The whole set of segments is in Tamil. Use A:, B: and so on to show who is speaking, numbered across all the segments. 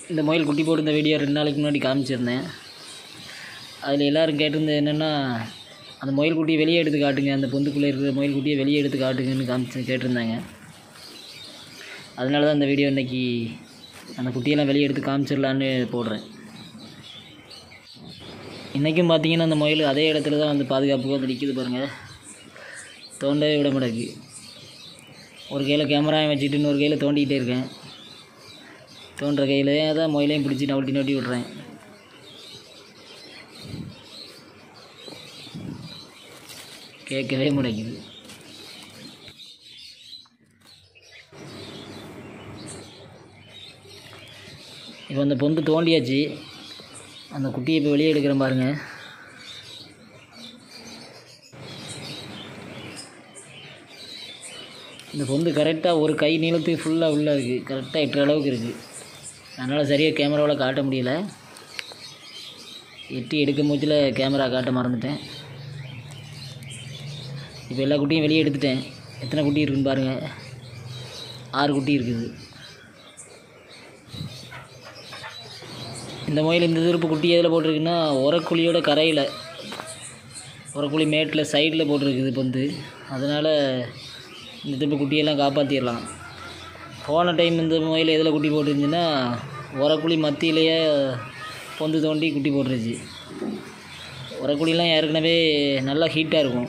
A: இந்த முயல் குட்டி போட்டிருந்த வீடியோ ரெண்டு நாளைக்கு முன்னாடி காமிச்சிருந்தேன் அதில் எல்லோரும் கேட்டிருந்தது என்னென்னா அந்த முயல் குட்டியை வெளியே எடுத்து காட்டுங்க அந்த பொந்துக்குள்ளே இருக்கிற முயல் குட்டியை வெளியே எடுத்து காட்டுங்கன்னு காமிச்சு கேட்டிருந்தாங்க அதனால தான் இந்த வீடியோ இன்றைக்கி அந்த குட்டியெல்லாம் வெளியே எடுத்து காமிச்சிடலான்னு போடுறேன் இன்றைக்கும் பார்த்தீங்கன்னா அந்த முயல் அதே இடத்துல தான் வந்து பாதுகாப்புக்கு வந்து நிற்கிது பாருங்கள் தோண்டவே விட மாட்டேங்குது ஒரு கையில் கேமராவையும் வச்சுட்டு இன்னொரு கையில் தோண்டிக்கிட்டே இருக்கேன் தோன்ற கையில் தான் முயலையும் பிடிச்சி நவட்டி நவட்டி விட்றேன் கேட்கவே மாட்டேங்குது இப்போ அந்த பொந்து தோண்டியாச்சு அந்த குட்டியை இப்போ வெளியே எடுக்கிறேன் பாருங்க இந்த பொந்து கரெக்டாக ஒரு கை நீளத்துக்கு ஃபுல்லாக உள்ளே இருக்குது கரெக்டாக எட்டுற அளவுக்கு இருக்குது அதனால் சரியாக கேமராவில் காட்ட முடியல எட்டி எடுக்கும் மூச்சில் கேமரா காட்ட மறந்துட்டேன் இப்போ எல்லா குட்டியும் வெளியே எடுத்துட்டேன் எத்தனை குட்டி இருக்குன்னு பாருங்கள் ஆறு குட்டி இருக்குது இந்த முயல் இந்த திருப்பு குட்டி எதில் போட்டிருக்குன்னா உரக்குழியோட கரையில் உரக்குழி மேட்டில் சைடில் போட்டிருக்குது பொந்து அதனால் இந்த திருப்பு குட்டியெல்லாம் காப்பாற்றிடலாம் போன டைம் இந்த முயல் எதில் குட்டி போட்டிருந்துச்சுன்னா உரக்குழி மத்தியிலேயே பொந்து தோண்டி குட்டி போட்டுருச்சு உரக்குழிலாம் ஏற்கனவே நல்லா ஹீட்டாக இருக்கும்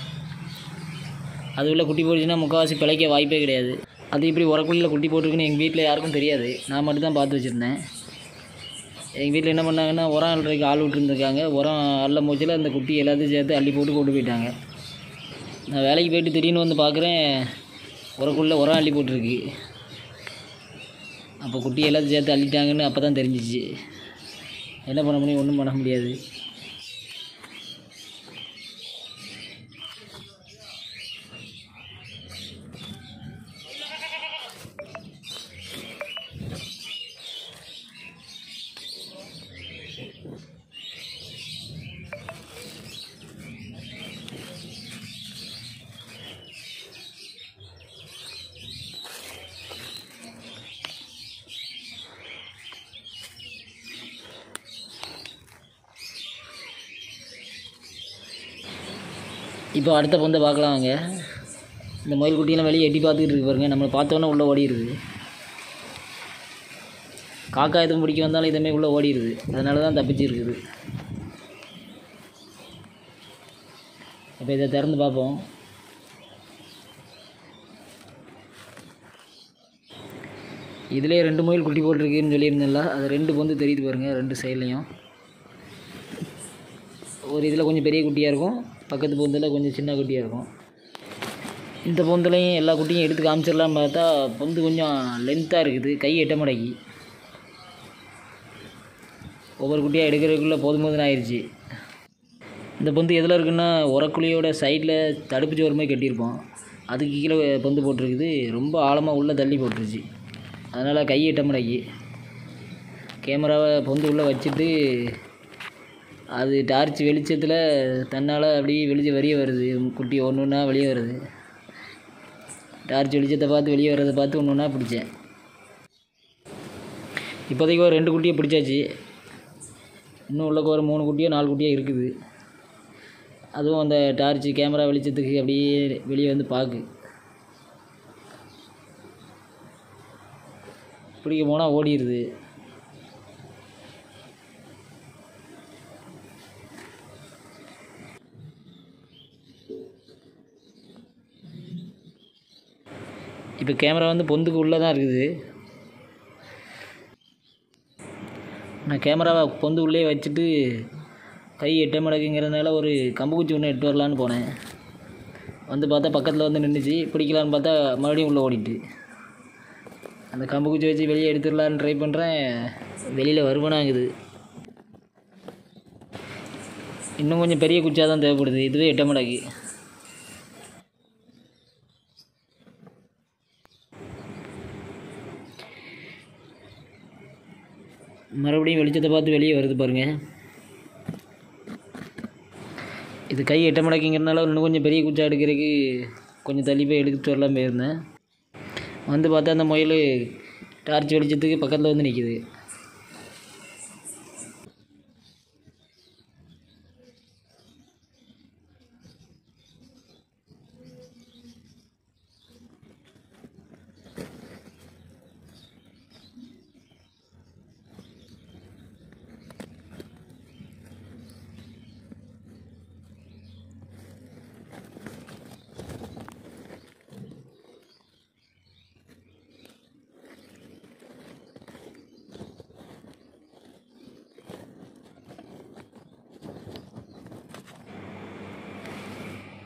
A: அது உள்ள குட்டி போட்டுச்சுன்னா முக்கால்வாசி பிழைக்க வாய்ப்பே கிடையாது அது இப்படி உரக்குழியில் குட்டி போட்டிருக்குன்னு எங்கள் வீட்டில் யாருக்கும் தெரியாது நான் மட்டும் தான் பார்த்து வச்சுருந்தேன் எங்கள் வீட்டில் என்ன பண்ணாங்கன்னா உரம் அள்ளுறதுக்கு ஆள் விட்டுருந்துருக்காங்க உரம் அள்ள மூச்சில் அந்த குட்டி எல்லாத்தையும் சேர்த்து அள்ளி போட்டு கொண்டு போயிட்டாங்க நான் வேலைக்கு போயிட்டு திடீர்னு வந்து பார்க்குறேன் உரக்குள்ளே உரம் அள்ளி போட்டிருக்கு அப்போ குட்டி எல்லாத்தையும் சேர்த்து அள்ளிட்டாங்கன்னு அப்போ தான் தெரிஞ்சிச்சு என்ன பண்ண முடியும் ஒன்றும் பண்ண முடியாது இப்போ அடுத்த பொந்தை பார்க்கலாம் வாங்க இந்த முயல் குட்டியெல்லாம் வெளியே எட்டி பார்த்துக்கிட்டு இருக்கு பாருங்க நம்மளை பார்த்தோன்னே உள்ளே ஓடிடுது காக்கா எதுவும் பிடிக்க வந்தாலும் இதுமாரி உள்ளே ஓடிடுது அதனால தான் தப்பிச்சு இருக்குது இப்போ இதை திறந்து பார்ப்போம் இதுலேயே ரெண்டு முயல் குட்டி போட்டிருக்குன்னு சொல்லியிருந்தேன்ல அது ரெண்டு பொந்து தெரியுது பாருங்கள் ரெண்டு சைட்லேயும் ஒரு இதில் கொஞ்சம் பெரிய குட்டியாக இருக்கும் பக்கத்து பொந்தில் கொஞ்சம் சின்ன குட்டியாக இருக்கும் இந்த பொந்துலையும் எல்லா குட்டியும் எடுத்து காமிச்சிடலான்னு பார்த்தா பொந்து கொஞ்சம் லென்த்தாக இருக்குது கை எட்ட மடக்கி ஒவ்வொரு குட்டியாக எடுக்கிறதுக்குள்ளே போதும் போதுன்னு ஆயிடுச்சு இந்த பொந்து எதில் இருக்குன்னா உரக்குழியோட சைடில் தடுப்பு சோறு மாதிரி கட்டியிருப்போம் அதுக்கு கீழே பொந்து போட்டிருக்குது ரொம்ப ஆழமாக உள்ளே தள்ளி போட்டுருச்சு அதனால் கை எட்ட மடக்கி கேமராவை பொந்து உள்ளே வச்சுட்டு அது டார்ச் வெளிச்சத்தில் தன்னால் அப்படியே வெளிச்சம் வெளியே வருது குட்டி ஒன்று ஒன்றா வெளியே வருது டார்ச் வெளிச்சத்தை பார்த்து வெளியே வர்றதை பார்த்து ஒன்று ஒன்றா பிடிச்சேன் இப்போதைக்கு ஒரு ரெண்டு குட்டியை பிடிச்சாச்சு இன்னும் உள்ளக்க ஒரு மூணு குட்டியோ நாலு குட்டியோ இருக்குது அதுவும் அந்த டார்ச் கேமரா வெளிச்சத்துக்கு அப்படியே வெளியே வந்து பார்க்கு பிடிக்க போனால் ஓடிடுது இப்போ கேமரா வந்து பொந்துக்கு உள்ளே தான் இருக்குது நான் கேமராவை பொந்து உள்ளே வச்சுட்டு கை எட்ட மடக்குங்கிறதுனால ஒரு கம்பு குச்சி ஒன்று எட்டு வரலான்னு போனேன் வந்து பார்த்தா பக்கத்தில் வந்து நின்றுச்சு பிடிக்கலான்னு பார்த்தா மறுபடியும் உள்ளே ஓடிட்டு அந்த கம்பு குச்சி வச்சு வெளியே எடுத்துடலான்னு ட்ரை பண்ணுறேன் வெளியில் வருவனாங்குது இன்னும் கொஞ்சம் பெரிய குச்சியாக தான் தேவைப்படுது இதுவே எட்ட மடக்கு மறுபடியும் வெளிச்சத்தை பார்த்து வெளியே வருது பாருங்க இது கை எட்ட மடக்குங்கிறனால இன்னும் கொஞ்சம் பெரிய குச்சா எடுக்கிறதுக்கு கொஞ்சம் தள்ளி போய் எடுத்துட்டு வரலாம் போயிருந்தேன் வந்து பார்த்தா அந்த முயல் டார்ச் வெளிச்சத்துக்கு பக்கத்தில் வந்து நிற்கிது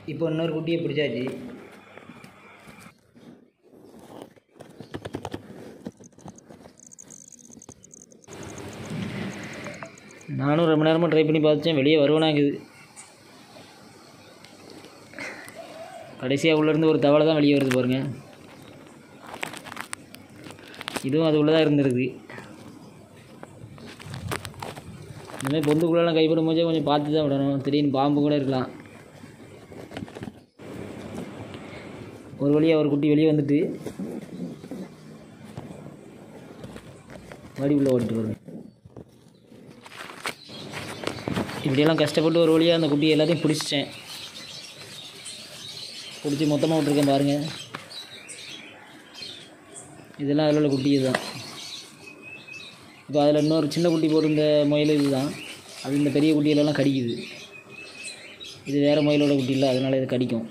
A: இப்போ இன்னொரு குட்டியை பிடிச்சாச்சு நானும் ரொம்ப நேரமாக ட்ரை பண்ணி பார்த்துச்சேன் வெளியே வருவனாங்குது கடைசியாக உள்ளேருந்து ஒரு தவளை தான் வெளியே வருது பாருங்க இதுவும் அது உள்ளே தான் இருந்திருக்கு இனிமேல் பொந்துக்குள்ளெல்லாம் கைப்படும் போதே கொஞ்சம் பார்த்து தான் விடணும் திடீர்னு பாம்பு கூட இருக்கலாம் ஒரு வழியாக ஒரு குட்டி வெளியே வந்துட்டு வடி உள்ள ஓடிட்டு வருங்க இப்படியெல்லாம் கஷ்டப்பட்டு ஒரு வழியாக அந்த குட்டி எல்லாத்தையும் பிடிச்சிட்டேன் பிடிச்சி மொத்தமாக விட்ருக்கேன் பாருங்கள் இதெல்லாம் அதில் உள்ள குட்டி தான் இப்போ அதில் இன்னொரு சின்ன குட்டி போட்டிருந்த முயல் இதுதான் அது இந்த பெரிய குட்டியிலலாம் கடிக்குது இது வேறு முயலோட குட்டி இல்லை அதனால் இது கடிக்கும்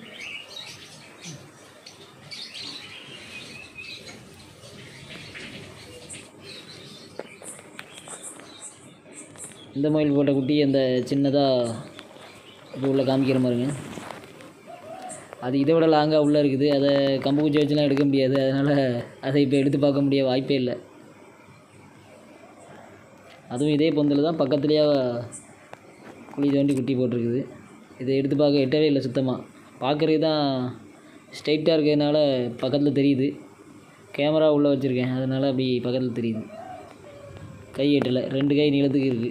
A: இந்த முயல் போட்ட குட்டி அந்த சின்னதாக இப்போ உள்ள காமிக்கிற மாதிரிங்க அது இதை விட லாங்காக உள்ளே இருக்குது அதை கம்பு குச்சி வச்சுலாம் எடுக்க முடியாது அதனால் அதை இப்போ எடுத்து பார்க்க முடிய வாய்ப்பே இல்லை அதுவும் இதே பொந்தில் தான் பக்கத்துலேயே குழி தோண்டி குட்டி போட்டிருக்குது இதை எடுத்து பார்க்க எட்டவே இல்லை சுத்தமாக பார்க்குறது தான் ஸ்ட்ரைட்டாக இருக்கிறதுனால பக்கத்தில் தெரியுது கேமரா உள்ளே வச்சுருக்கேன் அதனால் அப்படி பக்கத்தில் தெரியுது கை எட்டலை ரெண்டு கை நீளத்துக்கு இருக்குது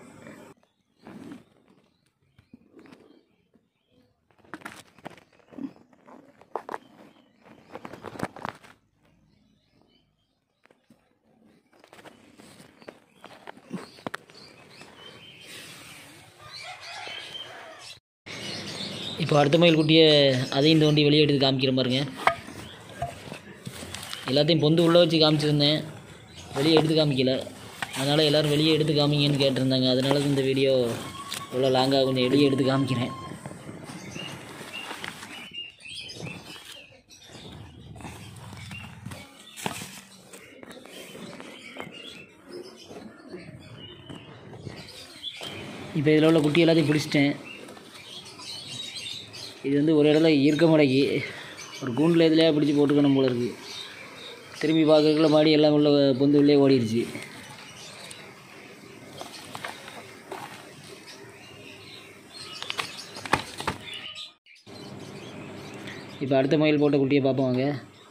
A: இப்போ அடுத்த மயில் குட்டியை அதையும் தோண்டி வெளியே எடுத்து காமிக்கிற பாருங்க எல்லாத்தையும் பொந்து உள்ளே வச்சு காமிச்சிருந்தேன் வெளியே எடுத்து காமிக்கல அதனால் எல்லோரும் வெளியே எடுத்து காமிங்கன்னு கேட்டிருந்தாங்க அதனால தான் இந்த வீடியோ இவ்வளோ லாங்காக கொஞ்சம் வெளியே எடுத்து காமிக்கிறேன் இப்போ இதில் உள்ள குட்டி எல்லாத்தையும் பிடிச்சிட்டேன் இது வந்து ஒரு இடத்துல ஈர்க்க முடக்கி ஒரு கூண்டில் இதுலேயே பிடிச்சி போட்டுக்கணும் போல இருக்குது திரும்பி பார்க்கறதுக்குள்ள மாடி எல்லாம் உள்ள பொந்து உள்ளே ஓடிடுச்சு இப்போ அடுத்த முயல் போட்ட குட்டியை பார்ப்போம் வாங்க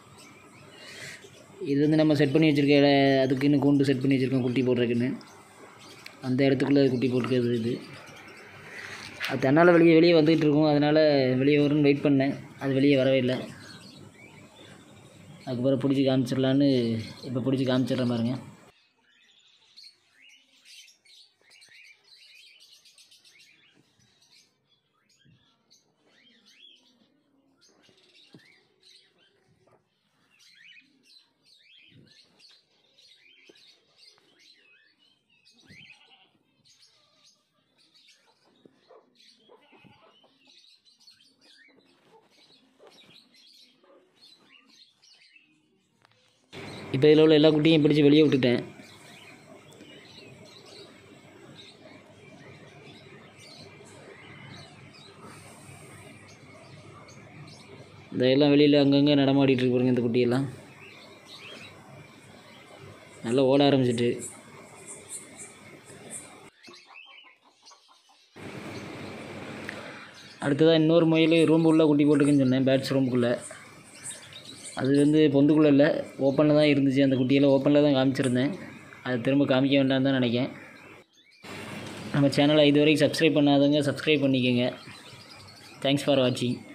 A: இது வந்து நம்ம செட் பண்ணி வச்சுருக்க இட அதுக்குன்னு கூண்டு செட் பண்ணி வச்சுருக்கோம் குட்டி போடுறதுக்குன்னு அந்த இடத்துக்குள்ளே குட்டி போட்டுக்கிறது இது அது தன்னால் வெளியே வெளியே வந்துகிட்டு இருக்கும் அதனால் வெளியே வரும்னு வெயிட் பண்ணேன் அது வெளியே வரவே இல்லை அதுக்கப்புறம் பிடிச்சி காமிச்சிடலான்னு இப்போ பிடிச்சி காமிச்சிடுறேன் பாருங்க இப்போ இதில் உள்ள எல்லா குட்டியும் பிடிச்சி வெளியே விட்டுட்டேன் இந்த எல்லாம் வெளியில் அங்கங்கே நடமாடிட்டு இருக்கு பாருங்க இந்த குட்டியெல்லாம் நல்லா ஓட ஆரம்பிச்சிட்டு அடுத்ததாக இன்னொரு முயல் ரூம் உள்ள குட்டி போட்டுருக்குன்னு சொன்னேன் பேட்ஸ் ரூமுக்குள்ளே அது வந்து பொந்துக்குள்ளே இல்லை ஓப்பனில் தான் இருந்துச்சு அந்த குட்டியெல்லாம் ஓப்பனில் தான் காமிச்சிருந்தேன் அது திரும்ப காமிக்க வேண்டாம் தான் நினைக்கேன் நம்ம சேனலை இது வரைக்கும் சப்ஸ்கிரைப் பண்ணாதவங்க சப்ஸ்கிரைப் பண்ணிக்கோங்க தேங்க்ஸ் ஃபார் வாட்சிங்